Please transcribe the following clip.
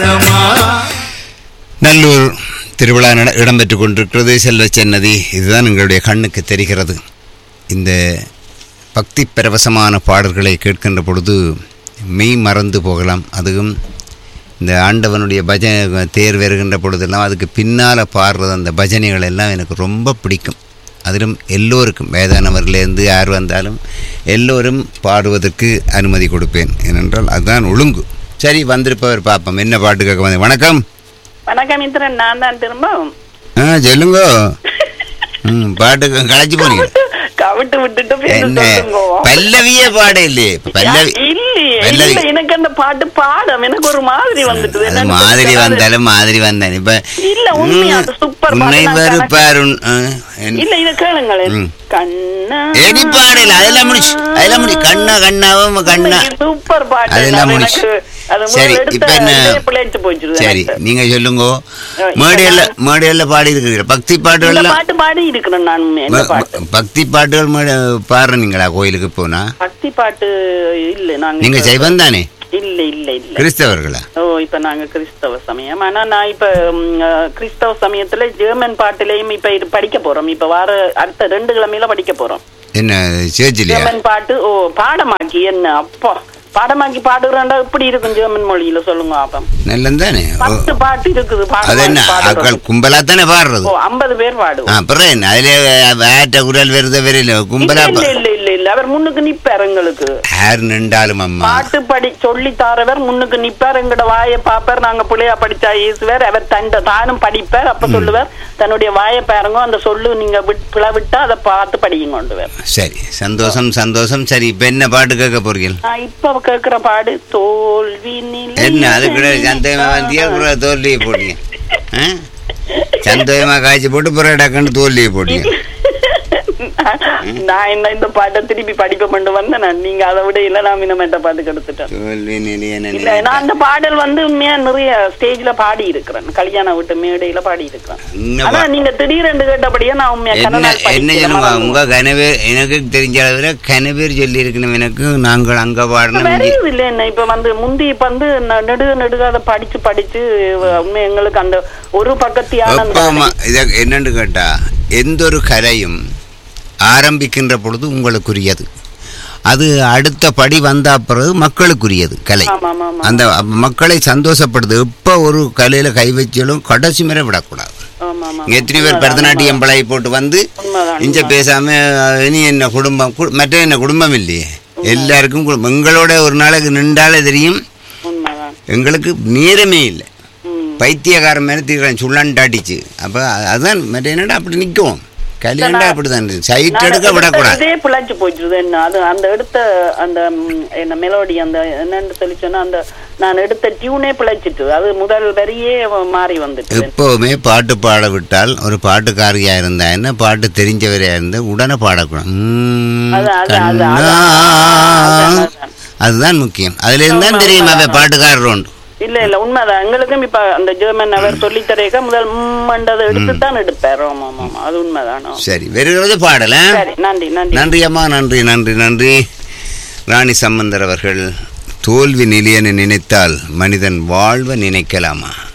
பாரமா நல்லூர் திருவிழா நட இடம்பெற்று கொண்டிருக்கிறது செல்வ சென்னதி இதுதான் எங்களுடைய கண்ணுக்கு தெரிகிறது இந்த பக்தி பரவசமான பாடல்களை கேட்கின்ற பொழுது மெய் மறந்து போகலாம் அதுவும் இந்த ஆண்டவனுடைய பஜனை தேர் வருகின்ற பொழுதெல்லாம் அதுக்கு பின்னால் பாடுறது அந்த பஜனைகள் எல்லாம் எனக்கு ரொம்ப பிடிக்கும் அதிலும் எல்லோருக்கும் வேதானவர்லேருந்து யார் வந்தாலும் எல்லோரும் பாடுவதற்கு அனுமதி கொடுப்பேன் ஏனென்றால் அதுதான் ஒழுங்கு சரி வந்திருப்பவர் பார்ப்போம் என்ன பாட்டு கேட்க வந்து வணக்கம் வணக்கம் இந்திரன் நான் தான் திரும்ப ஆ சொல்லுங்க ம் பாட்டு களைச்சு போனீங்க கவிட்டு விட்டுட்டு பேரு என்ன சொல்லுங்கோ. பல்லவியே பாட இல்லையே பல்லவி இல்லையே பல்லவி. இல்ல எனக்கு அந்த பாட்டு பாடம் எனக்கு ஒரு மாதிரி வந்துட்டு அது என்னன்னு மாதிரி தெரியல. வந்தாலும் மாதிரி வந்தேன் இப்ப இல்ல, உண்மையா அது super உன்னை பாட்டு. நான் வெறுப்பார் உன்- ஆ, என்- இல்ல இத கேளுங்களேன் ம். கண்ணா எடி பாடல அதெல்லாம் முடிச்சு அதெல்லாம் முடி கண்ணா கண்ணாவும் கண்ணா சூப்பர் பாட்டு அதெல்லாம் நான் முடிச்சு எனக்கு அது சரி முதல்ல எடுத்த இப்ப என்ன இதே பிழைச்சு போச்சுது சரி எனக்கு. நீங்க சொல்லுங்க இப்ப மேடையில நான்- மேடையில பாடி இருக்கிறீங்க பக்தி இந்த பாட்டுகள்லாம் பாட்டு பாடி இருக்கிறேன் நான் இந்த ம- பாட்டு ம- பக்தி பாட்டுகள் மேடை பாடுறீங்களா கோயிலுக்கு போனா பக்தி பாட்டு இல்ல நாங்க நீங்க இப்ப- சைவம் தானே இல்ல இல்ல இல்ல கிறிஸ்தவர்களா ஓ இப்ப நாங்க கிறிஸ்தவ சமயம் ஆனா நான் இப்ப ம், அஹ், கிறிஸ்தவ சமயத்துல ஜெர்மன் பாட்டுலயும் இப்ப இது படிக்க போறோம் இப்ப வார அடுத்த ரெண்டு கிழமையில படிக்க போறோம் என்ன சேர்ச்சிலையா ஜெர்மன் பாட்டு ஓ பாடமாக்கி என்ன அப்பா பாடமாக்கி பாடுறாண்டா இப்படி இருக்கும் ஜெர்மன் மொழியில சொல்லுங்க அப்பம் நல்லதானே பத்து பாட்டு இருக்குது அது என்ன பாடமாக்கி ஆட்கள் பாடுறோம். கும்பலா தானே பாடுறது ஓ ஐம்பது பேர் பாடுவோம் அப்புறம் என்ன அதுல வேட்ட குரல் வருத வரையில கும்பலா இல்ல இல்ல இல்ல இல்ல அவர் முன்னுக்கு நிப்பார் எங்களுக்கு யார் நின்றாலும் அம்மா பாட்டு படி சொல்லி தாரவர் முன்னுக்கு நிப்பார் எங்கட வாயை பாப்பார் நாங்க பிள்ளையா படிச்சா ஈசுவர் அவர் தண்ட தானும் படிப்பார் அப்ப சொல்லுவார் தன்னுடைய வாயை பாருங்க அந்த சொல்லு நீங்க விட்- பிளவிட்டா அதை பார்த்து படியுங்க கொண்டுவர் சரி சந்தோஷம் சந்தோஷம் சரி இப்ப என்ன பாட்டு கேட்க போறீங்க நான் இப்ப கேக்குற பாடு தோல்வி நிலை என்ன அது கூட சந்தேகமா வந்தியா கூட தோல்வியை போட்டீங்க ஆ? சந்தோஷமா காய்ச்சி போட்டு பிறகு டக்குன்னு தோல்வியை போட்டீங்க நான் என்ன இந்த பாட்டை திருப்பி படிக்க கொண்டு வந்தேன் நான். நீங்க அதை விட இல்ல நான் மினமேட்ட பாட்டு கெடுத்துட்டேன் தோல்வி நிலைய இல்ல நான் அந்த பாடல் வந்து உண்மையா நிறைய ஸ்டேஜ்ல பாடி இருக்கிறேன் கல்யாண வீட்டு மேடையில பாடி இருக்கிறேன் இன்னும் ஆனா பா- நீங்க திடீரென்று கேட்டபடியே நான் உண்மையா என்ன கனநாள் என்ன படிக்கல, சொல்லுங்க மறந்து உங்க கனவேர் எனக்கு தெரிஞ்ச அளவில் கனவேர் சொல்லி இருக்கணும் எனக்கு நாங்கள் அங்க பாடணும் இங்க- வருது இல்ல என்ன இப்ப வந்து முந்தி இப்ப வந்து ந- நெடுக நெடுக அதை படிச்சு படிச்சு உண்மை எங்களுக்கு அந்த ஒரு பக்கத்தியான அந்த- எப்பமா இத என்னன்னு கேட்டா எந்த ஒரு கலையும் ஆரம்பிக்கின்ற பொழுது உங்களுக்குரியது அது அடுத்த படி வந்த பிறகு மக்களுக்குரியது கலை ஆமா, ஆமா, ஆமா. அந்த அப்ப மக்களை சந்தோஷப்படுது எப்போ ஒரு கலையில கை வச்சாலும் கடைசி மேலே விடக்கூடாது ஆமா, ஆமா. இங்க எத்தனை பேர் பரதநாட்டியம் பழகி போட்டு வந்து உண்மைதான், இங்க உண்மைதான். பேசாம அஹ், இனி என்ன குடும்பம் கு- மற்ற என்ன குடும்பம் இல்லையே எல்லாருக்கும் குடும்பம் எங்களோட ஒரு நாளைக்கு நின்றாலே தெரியும் உண்மைதான் எங்களுக்கு நேரமே இல்லை ம். பைத்தியக்காரன் மாதிரி தீர்றேன் சுள்ளன்டாட்டிச்சு அப்போ அதுதான் மற்ற என்னடா அப்படி நிற்கும் கல்யாணம் அப்படிதான் சைட் நான் எடுக்க எடுத்த விடக்கூடாது இதே பிழைச்சு போயிடுது என்ன அது அந்த எடுத்த அந்த ம், என்ன மெலோடி அந்த என்னன்னு சொல்லி சொன்னா அந்த நான் எடுத்த டியூனே பிழைச்சிட்டு அது முதல் வரியே மாறி வந்துட்டு எப்பவுமே பாட்டு பாட விட்டால் ஒரு பாட்டுக்காரியா இருந்தா என்ன பாட்டு தெரிஞ்சவரையா இருந்தா உடனே பாடக்கூடாது உம், அது, அது, அது, கண்ணா. அது, அது, அது, அது. அதுதான் முக்கியம் அதுல இருந்தா தெரியும் அவன் பாட்டுக்காரர் உண்டு இல்ல இல்ல உண்மைதான் எங்களுக்கும் இப்ப அந்த ஜெர்மன் அவர் சொல்லி தரேக்க முதல் மண்டதை எடுத்து தான் எடுப்பார் ஆமா ஆமா ஆமா அது உண்மைதான் ஆமா. சரி வருகிறது பாடல சரி நன்றி நன்றி நன்றி அம்மா நன்றி நன்றி நன்றி ராணி சம்பந்தர் அவர்கள் தோல்வி நிலையென நினைத்தால் மனிதன் வாழ்வ நினைக்கலாமா